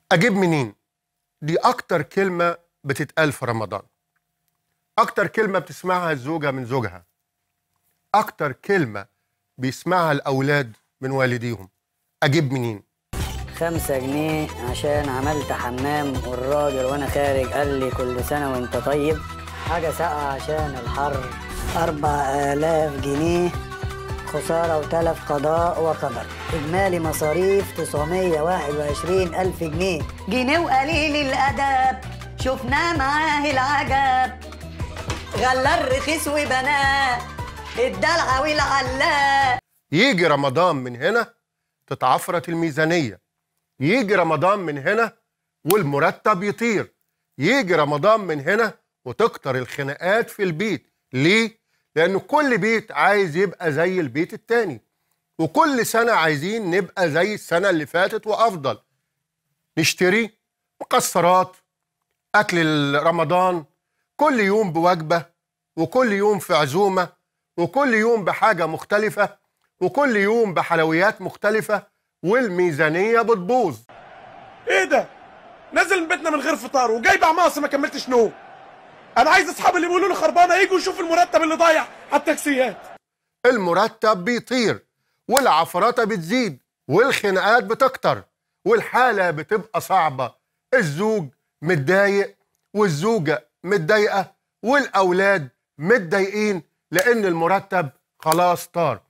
اجيب منين دي اكتر كلمه بتتقال في رمضان اكتر كلمه بتسمعها الزوجه من زوجها اكتر كلمه بيسمعها الاولاد من والديهم اجيب منين خمسة جنيه عشان عملت حمام والراجل وانا خارج قال لي كل سنة وانت طيب حاجة ساقعة عشان الحر أربع آلاف جنيه خسارة وتلف قضاء وقدر إجمالي مصاريف 921 ألف جنيه جنيه وقليل الأدب شفناه معاه العجب غلى الرخيص وبناه الدلع والعلاق يجي رمضان من هنا تتعفرت الميزانيه يجي رمضان من هنا والمرتب يطير يجي رمضان من هنا وتكتر الخناقات في البيت ليه لان كل بيت عايز يبقى زي البيت التاني وكل سنه عايزين نبقى زي السنه اللي فاتت وافضل نشتري مكسرات اكل رمضان كل يوم بوجبه وكل يوم في عزومه وكل يوم بحاجه مختلفه وكل يوم بحلويات مختلفه والميزانيه بتبوظ ايه ده نازل من بيتنا من غير فطار وجاي بعماصي ما كملتش نوم انا عايز اصحابي اللي بيقولوا لي خربانه يجوا يشوفوا المرتب اللي ضايع على التاكسيات المرتب بيطير والعفرطه بتزيد والخناقات بتكتر والحاله بتبقى صعبه الزوج متضايق والزوجه متضايقه والاولاد متضايقين لان المرتب خلاص طار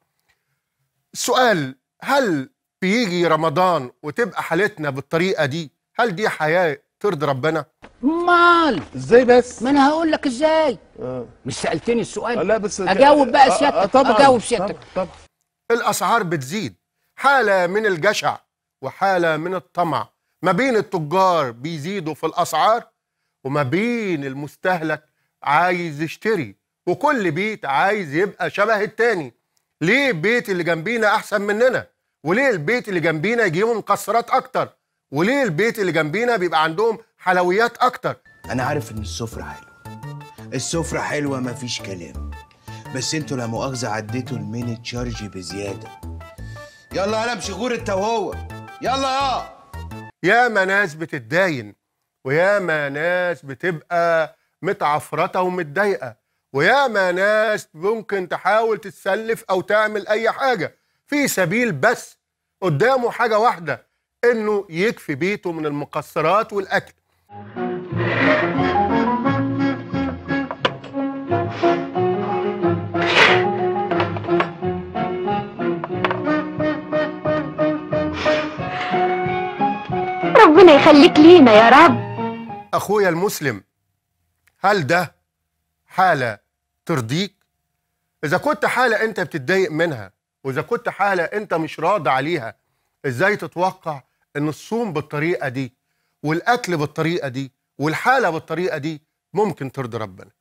السؤال هل بيجي رمضان وتبقى حالتنا بالطريقه دي هل دي حياه ترضي ربنا مال ازاي بس ما انا هقول لك ازاي آه. مش سالتني السؤال لا بس اجاوب بقى آه، آه، سيادتك طبعا اجاوب سيادتك طبعا, طبعا. الاسعار بتزيد حاله من الجشع وحاله من الطمع ما بين التجار بيزيدوا في الاسعار وما بين المستهلك عايز يشتري وكل بيت عايز يبقى شبه التاني ليه البيت اللي جنبينا احسن مننا وليه البيت اللي جنبينا يجيبوا مكسرات اكتر وليه البيت اللي جنبينا بيبقى عندهم حلويات اكتر انا عارف ان السفرة حلوة السفرة حلوة مفيش كلام بس انتوا لا مؤاخذة عديتوا الميني تشارج بزيادة يلا انا امشي غور انت وهو يلا يا ياما ناس بتتداين وياما ناس بتبقى متعفرته ومتضايقه وياما ناس ممكن تحاول تتسلف او تعمل اي حاجه في سبيل بس قدامه حاجه واحده انه يكفي بيته من المكسرات والاكل ربنا يخليك لينا يا رب اخويا المسلم هل ده حاله ترضيك اذا كنت حاله انت بتتضايق منها واذا كنت حاله انت مش راضي عليها ازاي تتوقع ان الصوم بالطريقه دي والاكل بالطريقه دي والحاله بالطريقه دي ممكن ترضي ربنا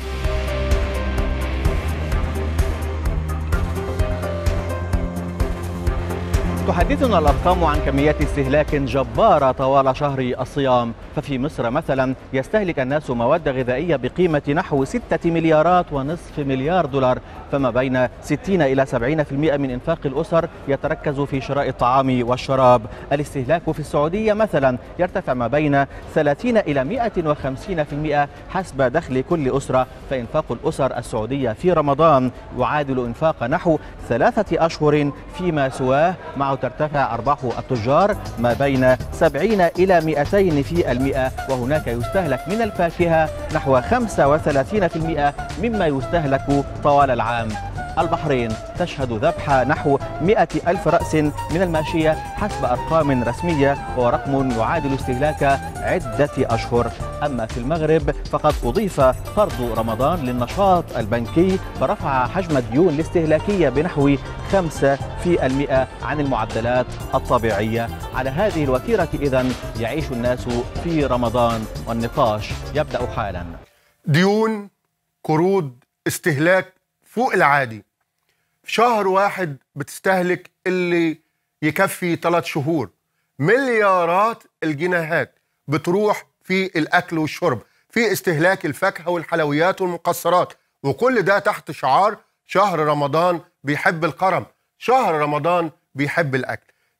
تحدثنا الأرقام عن كميات استهلاك جبارة طوال شهر الصيام ففي مصر مثلا يستهلك الناس مواد غذائية بقيمة نحو 6 مليارات ونصف مليار دولار فما بين 60 إلى 70% من إنفاق الأسر يتركز في شراء الطعام والشراب الاستهلاك في السعودية مثلا يرتفع ما بين 30 إلى 150% حسب دخل كل أسرة فإنفاق الأسر السعودية في رمضان يعادل إنفاق نحو ثلاثة أشهر فيما سواه مع ترتفع أرباح التجار ما بين 70 إلى 200 في المئة وهناك يستهلك من الفاكهة نحو 35% مما يستهلك طوال العام البحرين تشهد ذبح نحو 100 ألف رأس من الماشية حسب أرقام رسمية ورقم يعادل استهلاك عدة أشهر أما في المغرب فقد أضيف قرض رمضان للنشاط البنكي فرفع حجم الديون الاستهلاكية بنحو 5 في المئة عن المعدلات الطبيعية على هذه الوتيرة إذن يعيش الناس في رمضان والنقاش يبدأ حالا ديون قروض استهلاك فوق العادي في شهر واحد بتستهلك اللي يكفي ثلاث شهور مليارات الجنيهات بتروح في الاكل والشرب في استهلاك الفاكهه والحلويات والمكسرات وكل ده تحت شعار شهر رمضان بيحب الكرم شهر رمضان بيحب الاكل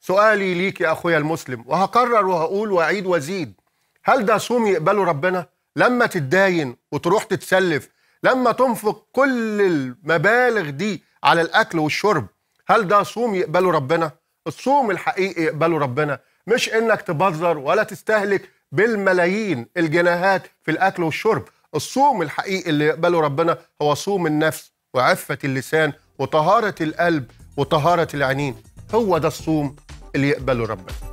سؤالي ليك يا اخويا المسلم وهكرر وهقول واعيد وازيد هل ده صوم يقبله ربنا لما تتداين وتروح تتسلف لما تنفق كل المبالغ دي على الاكل والشرب هل ده صوم يقبله ربنا الصوم الحقيقي يقبله ربنا مش انك تبذر ولا تستهلك بالملايين الجنيهات في الاكل والشرب الصوم الحقيقي اللي يقبله ربنا هو صوم النفس وعفة اللسان وطهارة القلب وطهارة العينين هو ده الصوم اللي يقبله ربنا